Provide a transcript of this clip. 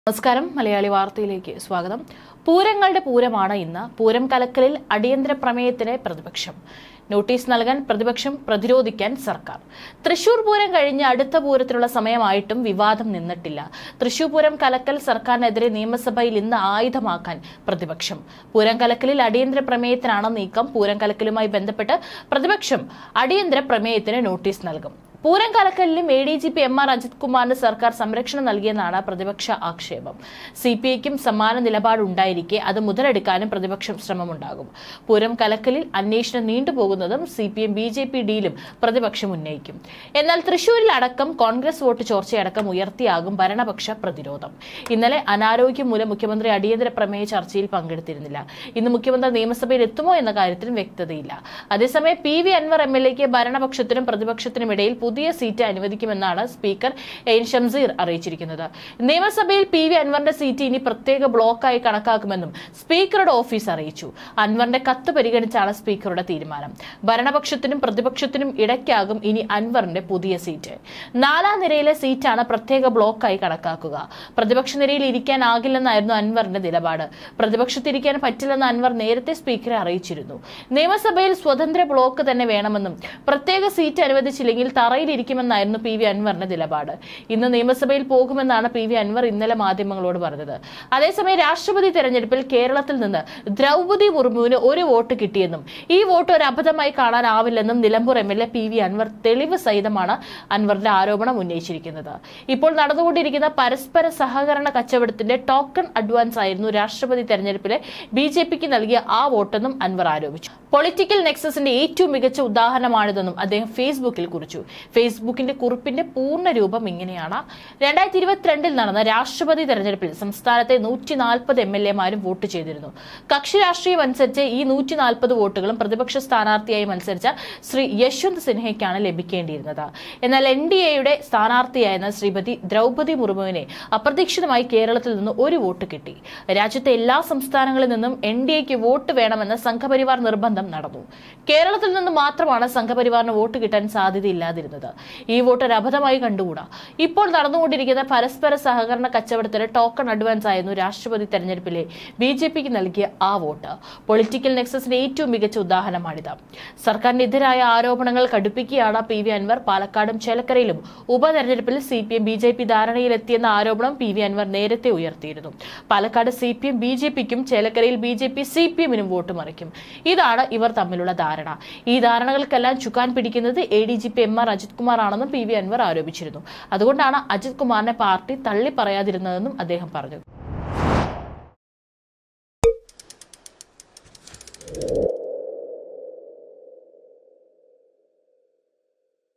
നമസ്കാരം മലയാളി വാർത്തയിലേക്ക് സ്വാഗതം പൂരങ്ങളുടെ പൂരമാണ് ഇന്ന് പൂരം കലക്കലിൽ അടിയന്തര പ്രമേയത്തിന് പ്രതിപക്ഷം നോട്ടീസ് നൽകാൻ പ്രതിപക്ഷം പ്രതിരോധിക്കാൻ സർക്കാർ തൃശൂർ പൂരം കഴിഞ്ഞ് അടുത്ത പൂരത്തിനുള്ള സമയമായിട്ടും വിവാദം നിന്നിട്ടില്ല തൃശൂർ പൂരം കലക്കൽ സർക്കാരിനെതിരെ നിയമസഭയിൽ ഇന്ന് ആയുധമാക്കാൻ പ്രതിപക്ഷം പൂരം കലക്കലിൽ അടിയന്തര പ്രമേയത്തിനാണ് നീക്കം പൂരം കലക്കലുമായി ബന്ധപ്പെട്ട് പ്രതിപക്ഷം അടിയന്തര പ്രമേയത്തിന് നോട്ടീസ് നൽകും പൂരം കലക്കലിലും A D G P M R Ajith കുമാറിന് സർക്കാർ സംരക്ഷണം നൽകിയെന്നാണ് പ്രതിപക്ഷ ആക്ഷേപം സി പി ഐക്കും സമാന നിലപാടുണ്ടായിരിക്കെ അത് മുതലെടുക്കാനും പ്രതിപക്ഷം ശ്രമമുണ്ടാകും പൂരം കലക്കലിൽ അന്വേഷണം നീണ്ടുപോകുന്നതും C P M B J P ഡിയിലും പ്രതിപക്ഷം ഉന്നയിക്കും എന്നാൽ തൃശൂരിൽ അടക്കം കോൺഗ്രസ് വോട്ട് ചോർച്ചയടക്കം ഉയർത്തിയാകും ഭരണപക്ഷ പ്രതിരോധം ഇന്നലെ അനാരോഗ്യം മൂലം മുഖ്യമന്ത്രി അടിയന്തര പ്രമേയ ചർച്ചയിൽ പങ്കെടുത്തിരുന്നില്ല ഇന്ന് മുഖ്യമന്ത്രി നിയമസഭയിൽ എത്തുമോ എന്ന കാര്യത്തിലും വ്യക്തതയില്ല അതേസമയം P V Anwar M L എക്ക് ഭരണപക്ഷത്തിനും പ്രതിപക്ഷത്തിനുമിടയിൽ പുതിയ സീറ്റ് അനുവദിക്കുമെന്നാണ് സ്പീക്കർ എൻ ഷംസീർ അറിയിച്ചിരിക്കുന്നത് നിയമസഭയിൽ പി വി അൻവറിന്റെ സീറ്റ് ഇനി പ്രത്യേക ബ്ലോക്കായി കണക്കാക്കുമെന്നും സ്പീക്കറുടെ ഓഫീസ് അറിയിച്ചു അൻവറിന്റെ കത്ത് പരിഗണിച്ചാണ് സ്പീക്കറുടെ തീരുമാനം ഭരണപക്ഷത്തിനും പ്രതിപക്ഷത്തിനും ഇടയ്ക്കാകും ഇനി അൻവറിന്റെ പുതിയ സീറ്റ് നാലാം നിരയിലെ സീറ്റാണ് പ്രത്യേക ബ്ലോക്കായി കണക്കാക്കുക പ്രതിപക്ഷ നിരയിൽ ഇരിക്കാനാകില്ലെന്നായിരുന്നു അൻവറിന്റെ നിലപാട് പ്രതിപക്ഷത്തിരിക്കാൻ പറ്റില്ലെന്ന് അൻവർ നേരത്തെ സ്പീക്കറെ അറിയിച്ചിരുന്നു നിയമസഭയിൽ സ്വതന്ത്ര ബ്ലോക്ക് തന്നെ വേണമെന്നും പ്രത്യേക സീറ്റ് അനുവദിച്ചില്ലെങ്കിൽ തറയിലിരിക്കുമെന്നായിരുന്നു പി വി അൻവറിന്റെ നിലപാട് ഇന്ന് നിയമസഭയിൽ പോകുമെന്നാണ് പി വി അൻവർ ഇന്നലെ മാധ്യമങ്ങളോട് പറഞ്ഞത് അതേസമയം രാഷ്ട്രപതി തെരഞ്ഞെടുപ്പിൽ കേരളത്തിൽ നിന്ന് ദ്രൗപതി മുർമുവിന് ഒരു വോട്ട് കിട്ടിയെന്നും ഈ വോട്ട് ഒരു അബദ്ധമായി കാണാനാവില്ലെന്നും Nilambur M L A P V Anwar തെളിവ് സഹിതമാണ് അൻവറിന്റെ ആരോപണം ഉന്നയിച്ചിരിക്കുന്നത് ഇപ്പോൾ നടന്നുകൊണ്ടിരിക്കുന്ന പരസ്പര സഹകരണ കച്ചവടത്തിന്റെ ടോക്കൺ അഡ്വാൻസ് ആയിരുന്നു രാഷ്ട്രപതി തെരഞ്ഞെടുപ്പിലെ ബി ജെ പിക്ക് നൽകിയ ആ വോട്ടെന്നും അൻവർ ആരോപിച്ചു പൊളിറ്റിക്കൽ നെക്സസിന്റെ ഏറ്റവും മികച്ച ഉദാഹരണമാണിതെന്നും അദ്ദേഹം ഫേസ്ബുക്കിൽ കുറിച്ചു ഫേസ്ബുക്കിന്റെ കുറിപ്പിന്റെ പൂർണ്ണ രൂപം ഇങ്ങനെയാണ് രണ്ടായിരത്തി ഇരുപത്തിരണ്ടിൽ നടന്ന രാഷ്ട്രപതി തെരഞ്ഞെടുപ്പിൽ സംസ്ഥാനത്തെ നൂറ്റി നാൽപ്പത് എം എൽ എമാരും വോട്ട് ചെയ്തിരുന്നു കക്ഷി രാഷ്ട്രീയം അനുസരിച്ച് ഈ നൂറ്റി നാൽപ്പത് വോട്ടുകളും പ്രതിപക്ഷ സ്ഥാനാർത്ഥിയായി മത്സരിച്ച ശ്രീ യശ്വന്ത് സിൻഹയ്ക്കാണ് ലഭിക്കേണ്ടിയിരുന്നത് എന്നാൽ എൻ ഡി എയുടെ സ്ഥാനാർത്ഥിയായിരുന്ന ശ്രീമതി ദ്രൗപതി മുർമുവിനെ അപ്രതീക്ഷിതമായി കേരളത്തിൽ നിന്ന് ഒരു വോട്ട് കിട്ടി രാജ്യത്തെ എല്ലാ സംസ്ഥാനങ്ങളിൽ നിന്നും എൻ ഡി എക്ക് വോട്ട് വേണമെന്ന സംഘപരിവാർ നിർബന്ധം നടന്നു കേരളത്തിൽ നിന്ന് മാത്രമാണ് സംഘപരിവാറിന് വോട്ട് കിട്ടാൻ സാധ്യതയില്ലാതിരുന്നത് ഈ വോട്ട് ഒരു അബദ്ധമായി കണ്ടുകൂടാ ഇപ്പോൾ നടന്നുകൊണ്ടിരിക്കുന്ന പരസ്പര സഹകരണ കച്ചവടത്തിന് ടോക്കൺ അഡ്വാൻസ് ആയിരുന്നു രാഷ്ട്രപതി തെരഞ്ഞെടുപ്പിലെ ബി ജെ പിക്ക് നൽകിയ ആ വോട്ട് പൊളിറ്റിക്കൽ നെക്സസിന്റെ ഏറ്റവും മികച്ച ഉദാഹരണമാണിത് സർക്കാരിനെതിരായ ആരോപണങ്ങൾ കടുപ്പിക്കുകയാണ് പി വി അൻവർ പാലക്കാടും ചേലക്കരയിലും ഉപതെരഞ്ഞെടുപ്പിൽ C P M B J P ധാരണയിലെത്തിയെന്ന ആരോപണം പി വി അൻവർ നേരത്തെ ഉയർത്തിയിരുന്നു Palakkad C P M B J പിക്കും ചേലക്കരയിൽ B J P C P എമ്മിനും വോട്ട് മറിക്കും ഇതാണ് ഇവർ തമ്മിലുള്ള ധാരണ ഈ ധാരണകൾക്കെല്ലാം ചുക്കാൻ പിടിക്കുന്നത് A D G P M R Ajith Kumar ആണെന്നും പി വി അൻവർ ആരോപിച്ചിരുന്നു അതുകൊണ്ടാണ് അജിത് കുമാറിനെ പാർട്ടി തള്ളി പറയാതിരുന്നതെന്നും അദ്ദേഹം പറഞ്ഞു